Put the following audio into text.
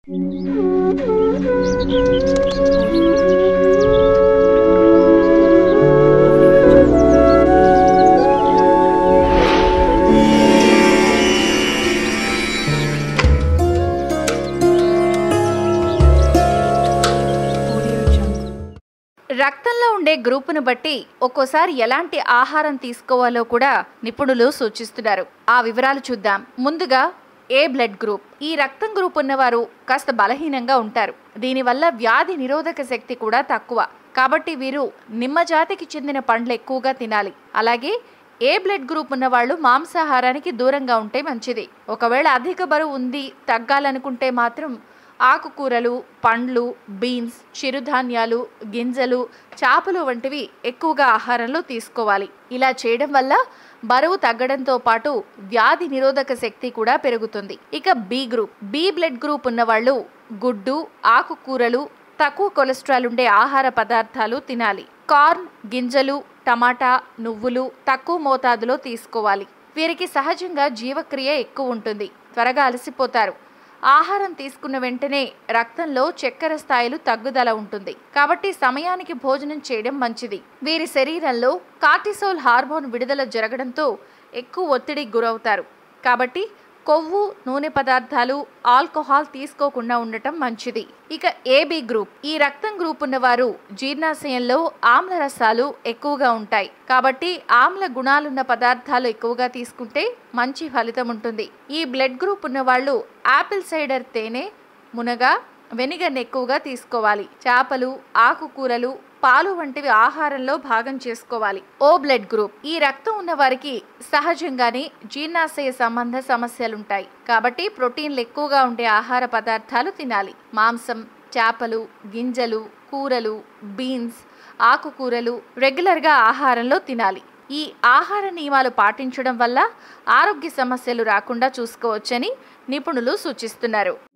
రక్తంలో ఉండే గ్రూపును బట్టి ఒక్కోసారి ఎలాంటి ఆహారం తీసుకోవాలో కూడా నిపుణులు సూచిస్తున్నారు ఆ వివరాలు చూద్దాం ముందుగా ఏ బ్లడ్ గ్రూప్ ఈ రక్తం గ్రూప్ ఉన్నవారు కాస్త బలహీనంగా ఉంటారు దీనివల్ల వ్యాధి నిరోధక శక్తి కూడా తక్కువ కాబట్టి వీరు నిమ్మ జాతికి చెందిన పండ్లు ఎక్కువగా తినాలి అలాగే ఏ బ్లడ్ గ్రూప్ ఉన్న వాళ్ళు మాంసాహారానికి దూరంగా ఉంటే మంచిది ఒకవేళ అధిక బరువు ఉంది తగ్గాలనుకుంటే మాత్రం ఆకుకూరలు పండ్లు బీన్స్ చిరుధాన్యాలు గింజలు చేపలు వంటివి ఎక్కువగా ఆహారంలో తీసుకోవాలి ఇలా చేయడం వల్ల బరువు తగ్గడంతో పాటు వ్యాధి నిరోధక శక్తి కూడా పెరుగుతుంది ఇక B group B blood group ఉన్నవాళ్ళు గుడ్డు ఆకుకూరలు తక్కువ కొలెస్ట్రాల్ ఉండే ఆహార పదార్థాలు తినాలి కార్న్ గింజలు టమాటా నువ్వులు తక్కువ మోతాదులో తీసుకోవాలి వీరికి సహజంగా జీవక్రియ ఎక్కువ ఉంటుంది త్వరగా అలసిపోతారు ఆహారం తీసుకున్న వెంటనే రక్తంలో చక్కెర స్థాయిలు తగ్గుదల ఉంటుంది కాబట్టి సమయానికి భోజనం చేయడం మంచిది వీరి శరీరంలో కార్టిసోల్ హార్మోన్ విడుదల జరగడంతో ఎక్కువ ఒత్తిడికి గురవుతారు కాబట్టి కొవ్వు నూనె పదార్థాలు ఆల్కహాల్ తీసుకోకుండా ఉండటం మంచిది ఇక ఏబి గ్రూప్ ఈ రక్తం గ్రూప్ ఉన్నవారు జీర్ణాశయంలో ఆమ్ల రసాలు ఎక్కువగా ఉంటాయి కాబట్టి ఆమ్ల గుణాలున్న పదార్థాలు ఎక్కువగా తీసుకుంటే మంచి ఫలితం ఉంటుంది ఈ బ్లడ్ గ్రూప్ ఉన్న వాళ్ళు యాపిల్ సైడర్ తేనె మునగ వెనిగర్ని ఎక్కువగా తీసుకోవాలి చేపలు ఆకుకూరలు పాలు వంటివి ఆహారంలో భాగం చేసుకోవాలి ఓ బ్లడ్ గ్రూప్ ఈ రక్తం ఉన్న వారికి సహజంగానే జీర్ణాశయ సంబంధ సమస్యలుంటాయి కాబట్టి ప్రోటీన్లు ఎక్కువగా ఉండే ఆహార పదార్థాలు తినాలి మాంసం చేపలు గింజలు కూరలు బీన్స్ ఆకుకూరలు రెగ్యులర్గా ఆహారంలో తినాలి ఈ ఆహార నియమాలు పాటించడం వల్ల ఆరోగ్య సమస్యలు రాకుండా చూసుకోవచ్చని నిపుణులు సూచిస్తున్నారు